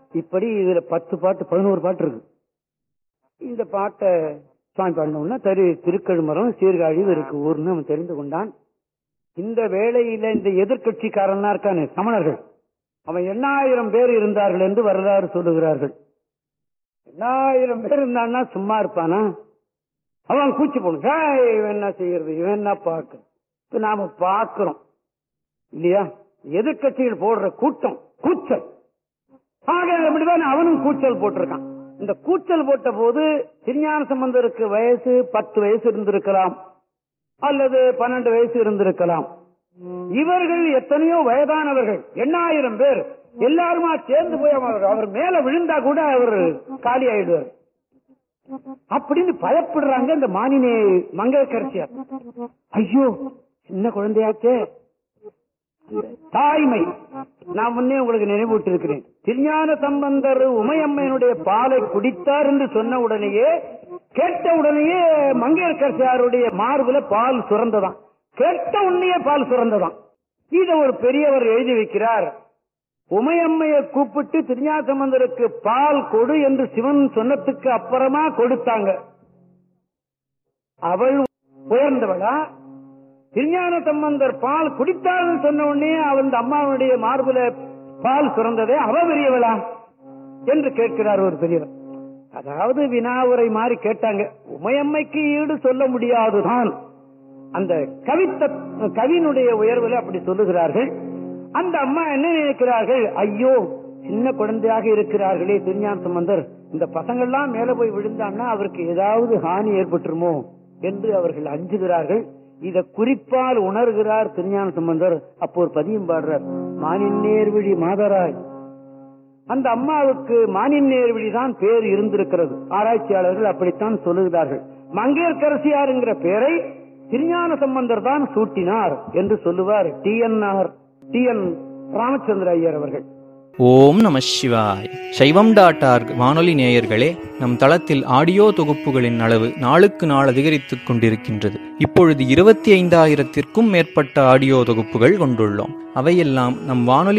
இப்படி இதுல பத்து பாட்டு பதினோரு பாட்டு இருக்கு இந்த பாட்டை சுவாமி பாடினோம்னா தரு திருக்கழுமரம் சீர்காழி இருக்கு ஊர்னு அவன் தெரிந்து கொண்டான் இந்த வேளையில இந்த எதிர்கட்சிக்காரனா இருக்கானே சமணர்கள் அவன் எண்ணாயிரம் பேர் இருந்தார்கள் என்று வரலாறு சொல்லுகிறார்கள் எண்ணாயிரம் பேர் இருந்தான்னா சும்மா இருப்பானா அவன் கூச்சி போன இவன் என்ன செய்யறது இவன் என்ன பார்க்க இப்ப நாம பார்க்கிறோம் இல்லையா எதிர்கட்சிகள் போடுற கூட்டம் கூச்சல் ஆக அப்படிதான் அவனும் கூச்சல் போட்டிருக்கான் இந்த கூச்சல் போட்ட போது திருஞான சம்பந்தருக்கு வயசு பத்து வயசு இருந்திருக்கலாம் அல்லது பன்னெண்டு வயசு இருந்திருக்கலாம் இவர்கள் எத்தனையோ வயதானவர்கள் எண்ணாயிரம் பேர் எல்லாருமா சேர்ந்து போய் அவர் அவர் மேல விழுந்தா கூட அவர் காலி ஆயிடுவார் அப்படின்னு பயப்படுறாங்க இந்த மானினே மங்களக்கரசியார் ஐயோ சின்ன குழந்தையாச்சே தாய்மை நான் முன்னே உங்களுக்கு நினைவூட்டி இருக்கிறேன் திருஞான சம்பந்தர் உமையம்மையனுடைய பாலை குடித்தார் என்று சொன்ன உடனேயே கேட்ட உடனேயே மங்கையர்கரசியாருடைய மார்புல பால் சுரந்ததாம் கேட்ட உடனேயே பால் சுரந்ததாம் இத ஒரு பெரியவர் எழுதி வைக்கிறார் உமையம்மையை கூப்பிட்டு திருஞான சம்பந்தருக்கு பால் கொடு என்று சிவன் சொன்னதுக்கு அப்புறமா கொடுத்தாங்க அவள் உயர்ந்தவளா திருஞான சம்பந்தர் பால் குடித்தாள்னு சொன்ன உடனே அவன் அம்மாவுடைய மார்புல பால் சுரந்ததே அவ பெரியவளா என்று கேட்கிறார் ஒரு பெரியவர் அதாவது வினாவுரை மாதிரி கேட்டாங்க உமையம்மைக்கு ஈடு சொல்ல முடியாதுதான் அந்த கவித்த கவினுடைய உயர்வுல அப்படி சொல்லுகிறார்கள் அந்த அம்மா என்ன நினைக்கிறார்கள் ஐயோ சின்ன குழந்தையாக இருக்கிறார்களே திருஞான சம்பந்தர் இந்த பசங்கள்லாம் மேல போய் விழுந்தான்னா அவருக்கு ஏதாவது ஹானி ஏற்பட்டுருமோ என்று அவர்கள் அஞ்சுகிறார்கள் இத குறிப்பால் உணர்கிறார் திருஞான சம்பந்தர் அப்போ ஒரு பதியம் பாடுறார் மானின் நேர்விழி மாதராய் அந்த அம்மாவுக்கு மானின் நேர்விழி தான் பேர் இருந்திருக்கிறது ஆராய்ச்சியாளர்கள் அப்படித்தான் சொல்லுகிறார்கள் மங்கையர்கரசியார் பெயரை திருஞான சம்பந்தர் தான் சூட்டினார் என்று சொல்லுவார் T N R T N Ramachandra Iyer அவர்கள் ஓம் நம சிவாய் சைவம் டாட் ஆர்க் வானொலி நேயர்களே நம் தளத்தில் ஆடியோ தொகுப்புகளின் அளவு நாளுக்கு நாள் அதிகரித்துக் கொண்டிருக்கின்றது இப்பொழுது இருபத்தி ஐந்தாயிரத்திற்கும் மேற்பட்ட ஆடியோ தொகுப்புகள் கொண்டுள்ளோம் அவையெல்லாம் நம் வானொலி